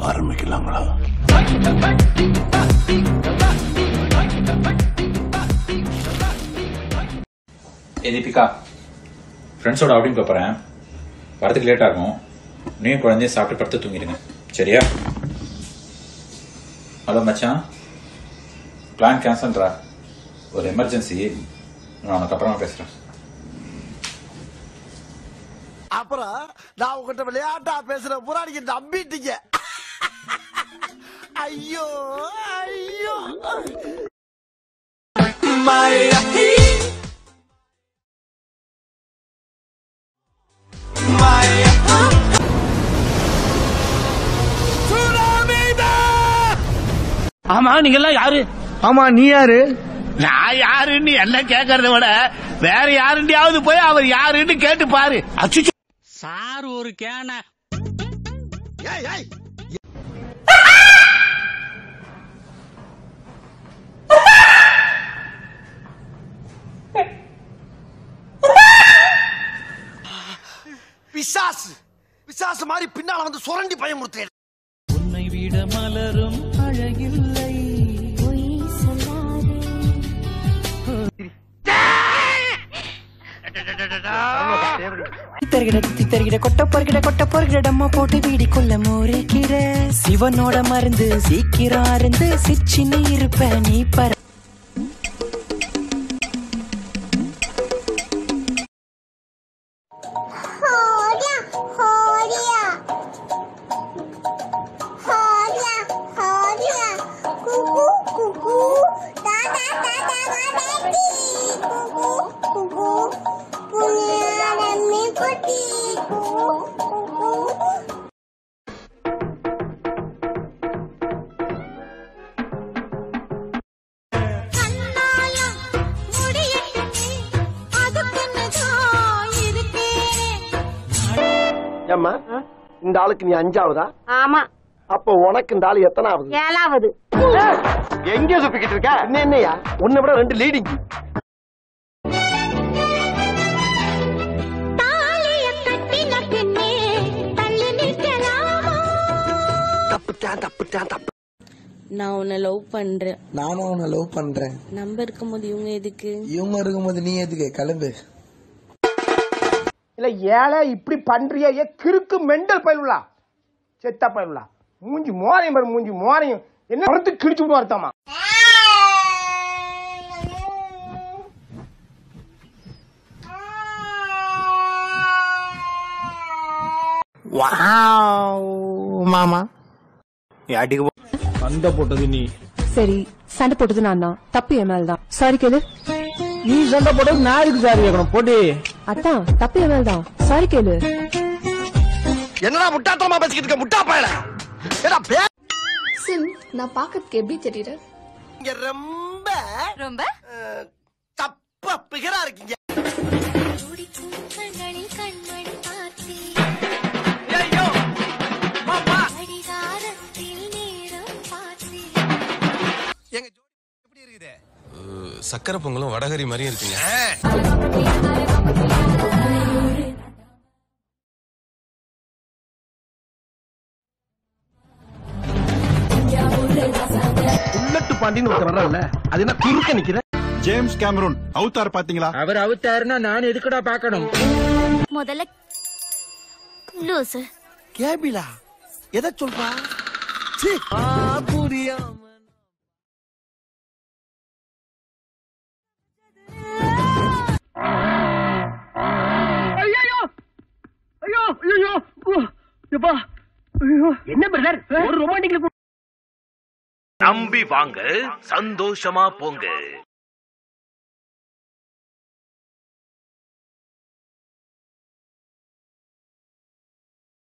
ஆரம்பிக்கலாங்களா ஏ தீபிகா ஃப்ரெண்ட்ஸோட அவுட்டிங் போகிறேன் வரதுக்கு லேட் ஆகும் நீயும் குழந்தைய சாப்பிட்டு படுத்து தூங்கிடுங்க சரியா ஹலோ மச்சான் பிளான் கேன்சல்ரா ஒரு எமர்ஜென்சி நான் உனக்கு அப்புறமா பேசுகிறேன் அப்புறம் நான் உங்ககிட்ட விளையாட்டா பேசுற புறாடிக்கு நம்பிட்டீங்க ஐயோ ஐயோ ஆமா நீங்க எல்லாம் யாரு ஆமா நீ யாரு நான் யாருன்னு என்ன கேக்குறத விட வேற யாருண்டியாவது போய் அவர் யாருன்னு கேட்டு பாரு அச்சுச்சோ சார் ஒரு கேன ஏய் ஏய் பிசாசு பிசாசு மாதிரி பின்னால வந்து சுரண்டி பயமுறுத்தேன் உன்னை விட மலரும் அழகில்லை தித்தர்கிட தித்தர்கிட கொட்ட பொறுகிட கொட்ட பொறுகிட டம்மா போட்டு வீடிக்குள்ள மோரிக்கிற சிவனோட மருந்து சீக்கிரம் அருந்து சிச்சின்னு இருப்ப நீ பர Horia, horia. Horia, horia. Cucu, cucu. Da, da, da, da, da, da, di. Cucu, cucu. Punya remi putih. Cucu, cucu. கண்ணாலம் முடியட்டுமே அதுக்குன்னு தான் இருக்கேன் ஏம்மா இந்த ஆளுக்கு நீ அஞ்சாவதா ஆமா அப்ப உனக்கு இந்த ஆளு எத்தனாவது ஏழாவது எங்க சுப்பிக்கிட்டு இருக்க என்ன என்னையா உன்னை விட ரெண்டு லீடிங் தாலிய கட்டின பின்னே தள்ளி நிற்கலாமா தப்புத்தான் தப்புத்தான் தப்பு நான் உன்னை லவ் பண்றேன் நானும் உன்னை லவ் பண்றேன் நம்ம இருக்கும்போது இவங்க எதுக்கு இவங்க இருக்கும்போது நீ எதுக்கு கிளம்பு இல்ல ஏழை இப்படி பண்றிய ஏ கிறுக்கு மெண்டல் பயிலுலா செத்தா பயிலுலா மூஞ்சி மோரையும் பாரு மூஞ்சி மோரையும் என்ன மரத்து கிழிச்சு விடும் அர்த்தமா மாமா சண்டை போட்டது நீ சரி சண்டை போட்டது நான் தான் தப்பு என் மேல தான் சாரி கேளு நீ சண்டை போட்டது நான் இருக்கு சார் கேட்கணும் போட்டி அதான் தப்பு என் மேல தான் சாரி கேளு என்னடா முட்டாத்தனமா பேசிக்கிட்டு இருக்க முட்டா பயல ஏடா பே சிம் நான் பாக்கிறதுக்கு எப்படி தெரியுறேன் இங்க ரொம்ப ரொம்ப தப்பா பிகரா இருக்கீங்க துடிக்கும் கண்களில் கண்மணி பார்த்தேன் ஐயோ மாமா அடிகாரத்தில் நேரம் பார்த்தேன் எங்க ஜோடி எப்படி இருக்குது சக்கரை பொங்கலும் வடகரி மாதிரியும் இருக்குங்க புல்லட்டு பாண்டின்னு ஒருத்தர் வர்றல அது என்ன குறுக்க நிக்கிற ஜேம்ஸ் கேமரூன் அவுத்தார் பாத்தீங்களா அவர் அவுத்தாருன்னா நான் எதுக்குடா பாக்கணும் முதல்ல லூசு கேபிலா எதை சொல்றா சீ. என்ன பிரதர் ஒரு ரொமான்டிக்ல நம்பி வாங்க சந்தோஷமா போங்க